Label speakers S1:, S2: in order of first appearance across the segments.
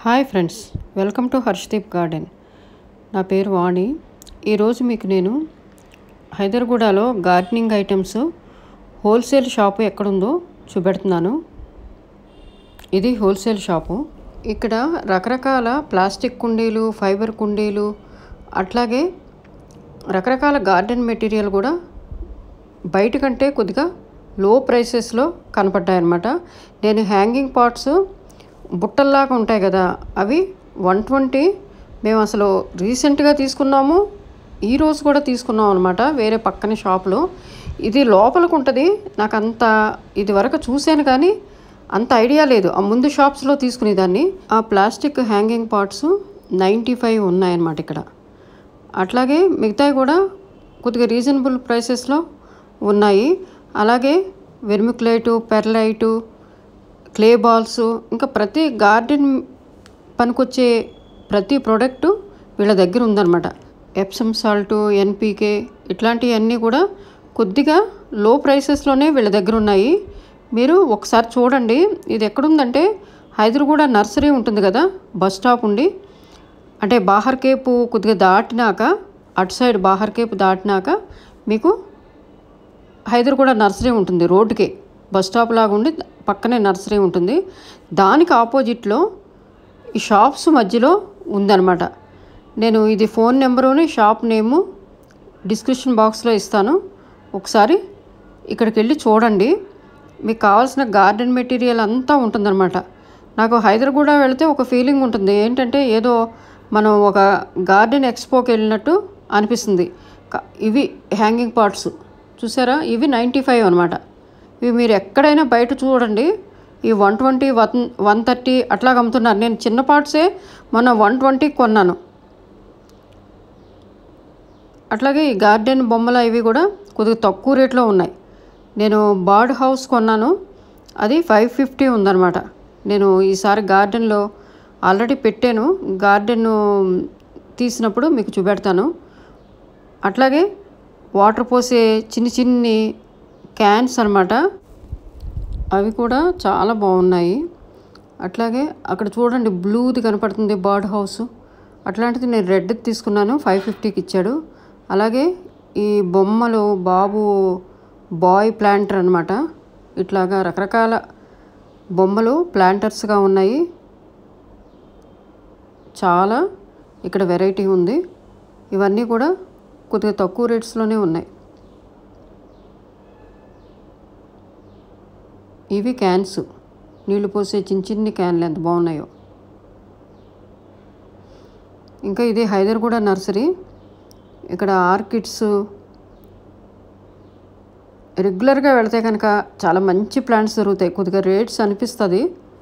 S1: hi friends welcome to Harshdeep garden నా పేరు వాణి ఈరోజు మీకు నేను హైదర్గూడలో గార్డెనింగ్ ఐటమ్స్ హోల్సేల్ షాపు ఎక్కడుందో చూపెడుతున్నాను ఇది హోల్సేల్ షాపు ఇక్కడ రకరకాల ప్లాస్టిక్ కుండీలు ఫైబర్ కుండీలు అట్లాగే రకరకాల గార్డెన్ మెటీరియల్ కూడా బయట కంటే కొద్దిగా లో ప్రైసెస్లో కనపడ్డాయి అన్నమాట నేను హ్యాంగింగ్ పాట్స్ బుట్టల్లాగా ఉంటాయి కదా అవి వన్ ట్వంటీ మేము అసలు రీసెంట్గా తీసుకున్నాము ఈ రోజు కూడా తీసుకున్నాం అనమాట వేరే పక్కన షాప్లో ఇది లోపలికి ఉంటుంది నాకు అంత ఇది వరకు చూశాను కానీ అంత ఐడియా లేదు ఆ ముందు షాప్స్లో తీసుకునేదాన్ని ఆ plastic hanging pots ninety five ఉన్నాయన్నమాట ఇక్కడ అట్లాగే మిగతాయి కూడా కొద్దిగా రీజనబుల్ ప్రైసెస్లో ఉన్నాయి అలాగే వెర్మిక్లైటు పెర్లైటు క్లే బాల్స్ ఇంకా ప్రతి గార్డెన్ పనికొచ్చే ప్రతి ప్రోడక్టు వీళ్ళ దగ్గర ఉందన్నమాట ఎప్సమ్ సాల్ట్ ఎన్పీకే ఇట్లాంటివన్నీ కూడా కొద్దిగా లో ప్రైసెస్లోనే వీళ్ళ దగ్గర ఉన్నాయి మీరు ఒకసారి చూడండి ఇది ఎక్కడుందంటే హైదరాబాద్ నర్సరీ ఉంటుంది కదా బస్ స్టాప్ ఉండి అంటే బాహర్ కేపు కొద్దిగా దాటినాక అటు సైడ్ బాహర్ కేపు దాటినాక మీకు హైదరాబాద్ నర్సరీ ఉంటుంది రోడ్డుకే బస్ స్టాప్ లాగా ఉండి పక్కనే నర్సరీ ఉంటుంది దానికి ఆపోజిట్లో ఈ షాప్స్ మధ్యలో ఉందన్నమాట నేను ఇది ఫోన్ నెంబరుని షాప్ నేము డిస్క్రిప్షన్ బాక్స్లో ఇస్తాను ఒకసారి ఇక్కడికి వెళ్ళి చూడండి మీకు కావాల్సిన గార్డెన్ మెటీరియల్ అంతా ఉంటుందన్నమాట నాకు హైదరాబాద్ వెళితే ఒక ఫీలింగ్ ఉంటుంది ఏంటంటే ఏదో మనం ఒక గార్డెన్ ఎక్స్పోకి వెళ్ళినట్టు అనిపిస్తుంది క- ఇవి హ్యాంగింగ్ పాట్స్ చూసారా ఇవి నైంటీ ఫైవ్ అనమాట ఇవి మీరు ఎక్కడైనా బయట చూడండి ఈ one twenty one one thirty అట్లా అమ్ముతున్నారు నేను చిన్న పార్ట్సే మొన్న వన్ ట్వంటీకి కొన్నాను అట్లాగే ఈ గార్డెన్ బొమ్మలు ఇవి కూడా కొద్దిగా తక్కువ రేట్లో ఉన్నాయి నేను బర్డ్ హౌస్ కొన్నాను అది ఫైవ్ ఫిఫ్టీ ఉందన్నమాట నేను ఈసారి గార్డెన్లో ఆల్రెడీ పెట్టాను గార్డెన్ తీసినప్పుడు మీకు చూపెడతాను అట్లాగే వాటర్ పోసే చిన్ని చిన్ని క్యాన్స్ అనమాట అవి కూడా చాలా బాగున్నాయి అట్లాగే అక్కడ చూడండి బ్లూది కనపడుతుంది బర్డ్ హౌస్ అట్లాంటిది నేను రెడ్ తీసుకున్నాను ఫైవ్ ఫిఫ్టీకి ఇచ్చాడు అలాగే ఈ బొమ్మలు బాబు బాయ్ ప్లాంటర్ అనమాట ఇట్లాగా రకరకాల బొమ్మలు ప్లాంటర్స్గా ఉన్నాయి చాలా ఇక్కడ వెరైటీ ఉంది ఇవన్నీ కూడా కొద్దిగా తక్కువ రేట్స్లోనే ఉన్నాయి ఇవి క్యాన్స్ నీళ్లు పోసే చిన్న చిన్ని క్యాన్లు ఎంత బాగున్నాయో ఇంకా ఇది హైదర్గూడ నర్సరీ ఇక్కడ ఆర్కిడ్స్ రెగ్యులర్గా వెళితే కనుక చాలా మంచి ప్లాంట్స్ దొరుకుతాయి కొద్దిగా రేట్స్ అనిపిస్తుంది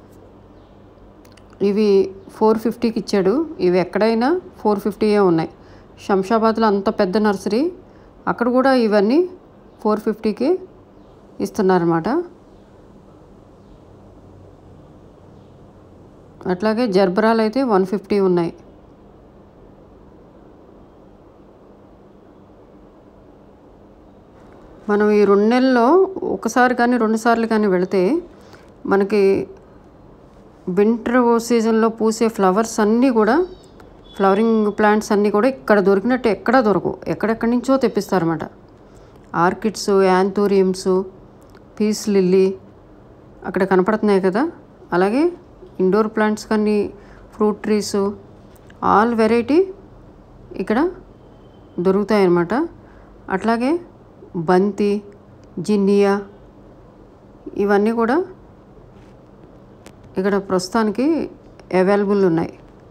S1: ఇవి ఫోర్ ఫిఫ్టీకి ఇచ్చాడు ఇవి ఎక్కడైనా ఫోర్ ఫిఫ్టీయే ఉన్నాయి శంషాబాద్లో అంత పెద్ద నర్సరీ అక్కడ కూడా ఇవన్నీ ఫోర్ ఫిఫ్టీకి ఇస్తున్నారన్నమాట అట్లాగే జర్బరాలు అయితే వన్ ఫిఫ్టీ ఉన్నాయి మనం ఈ రెండు నెలల్లో ఒకసారి కానీ రెండు సార్లు కానీ వెళితే మనకి వింటర్ సీజన్లో పూసే ఫ్లవర్స్ అన్నీ కూడా ఫ్లవరింగ్ ప్లాంట్స్ అన్నీ కూడా ఇక్కడ దొరికినట్టు ఎక్కడా దొరకవు ఎక్కడెక్కడి నుంచో తెప్పిస్తారన్నమాట ఆర్కిడ్స్ యాంథోరియంస్ పీస్ లిల్లీ అక్కడ కనపడుతున్నాయి కదా అలాగే ఇండోర్ ప్లాంట్స్ కానీ ఫ్రూట్ ట్రీస్ ఆల్ వెరైటీ ఇక్కడ దొరుకుతాయి అన్నమాట అట్లాగే బంతి జిన్నియా ఇవన్నీ కూడా ఇక్కడ ప్రస్తుతానికి అవైలబుల్ ఉన్నాయి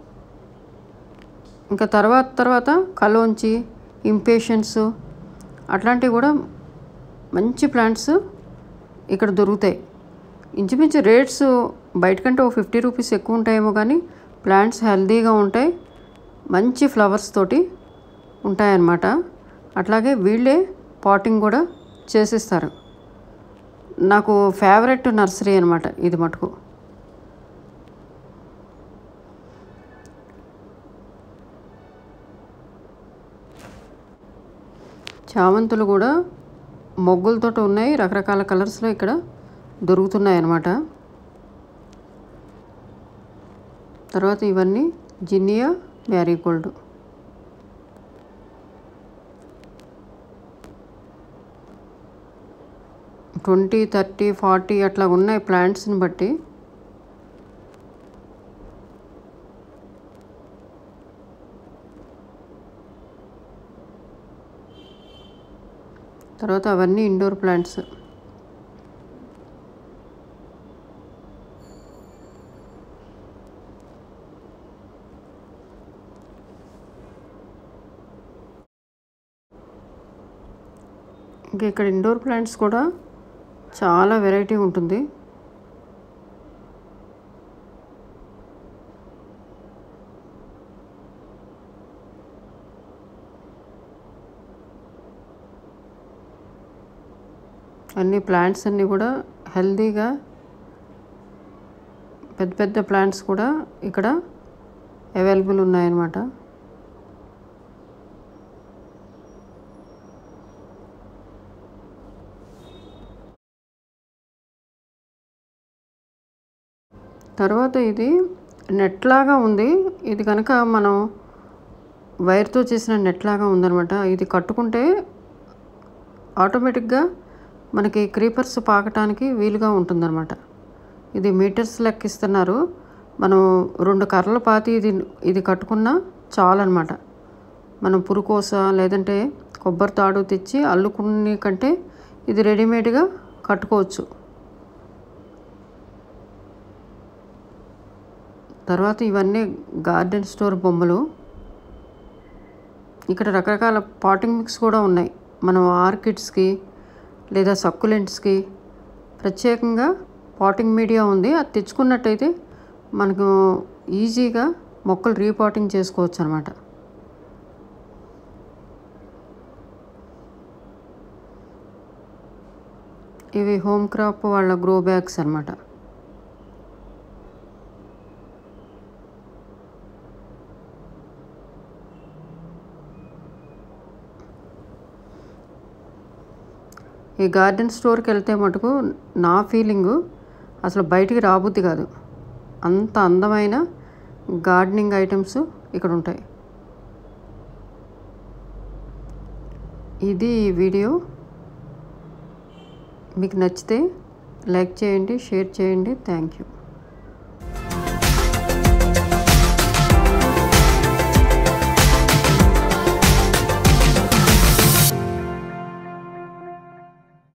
S1: ఇంకా తర్వాత తర్వాత కలోంచి ఇంపేషన్స్ అట్లాంటివి కూడా మంచి ప్లాంట్స్ ఇక్కడ దొరుకుతాయి ఇంచుమించు రేట్స్ బయట కంటే ఒక ఫిఫ్టీ రూపీస్ ఎక్కువ ఉంటాయేమో కానీ ప్లాంట్స్ హెల్తీగా ఉంటాయి మంచి ఫ్లవర్స్ తోటి ఉంటాయన్నమాట అట్లాగే వీళ్ళే పాటింగ్ కూడా చేసిస్తారు నాకు ఫేవరెట్ నర్సరీ అనమాట ఇది మటుకు చామంతులు కూడా మొగ్గులతో ఉన్నాయి రకరకాల కలర్స్లో ఇక్కడ దొరుకుతున్నాయి అన్నమాట తర్వాత ఇవన్నీ zinnia marigold twenty thirty forty అట్లా ఉన్నాయి ప్లాంట్స్ని బట్టి తర్వాత అవన్నీ ఇండోర్ ప్లాంట్స్ ఇంకా ఇక్కడ ఇండోర్ ప్లాంట్స్ కూడా చాలా వెరైటీ ఉంటుంది అన్ని ప్లాంట్స్ అన్నీ కూడా హెల్తీగా పెద్ద పెద్ద ప్లాంట్స్ కూడా ఇక్కడ అవైలబుల్ ఉన్నాయన్నమాట తర్వాత ఇది నెట్ లాగా ఉంది ఇది కనుక మనం వైర్తో చేసిన నెట్ లాగా ఉందన్నమాట ఇది కట్టుకుంటే ఆటోమేటిక్గా మనకి క్రీపర్స్ పాకటానికి వీలుగా ఉంటుందన్నమాట ఇది మీటర్స్ లెక్కిస్తున్నారు మనం రెండు కర్రలు పాతి ఇది ఇది కట్టుకున్నా చాలన్నమాట మనం పురుకోస లేదంటే కొబ్బరి తాడు తెచ్చి అల్లుకునే కంటే ఇది రెడీమేడ్గా కట్టుకోవచ్చు తర్వాత ఇవన్నీ గార్డెన్ స్టోర్ బొమ్మలు ఇక్కడ రకరకాల పాటింగ్ మిక్స్ కూడా ఉన్నాయి మనం ఆర్కిడ్స్కి లేదా సక్కులెంట్స్కి ప్రత్యేకంగా పాటింగ్ మీడియా ఉంది అది తెచ్చుకున్నట్టయితే మనకు ఈజీగా మొక్కలు రీపాటింగ్ చేసుకోవచ్చు అనమాట ఇవి హోమ్ క్రాప్ వాళ్ళ గ్రో బ్యాగ్స్ అనమాట ఈ గార్డెన్ స్టోర్కి వెళ్తే మటుకు నా ఫీలింగు అసలు బయటికి రాబుద్ది కాదు అంత అందమైన గార్డెనింగ్ ఐటమ్స్ ఇక్కడ ఉంటాయి ఇది ఈ వీడియో మీకు నచ్చితే లైక్ చేయండి షేర్ చేయండి థ్యాంక్ యూ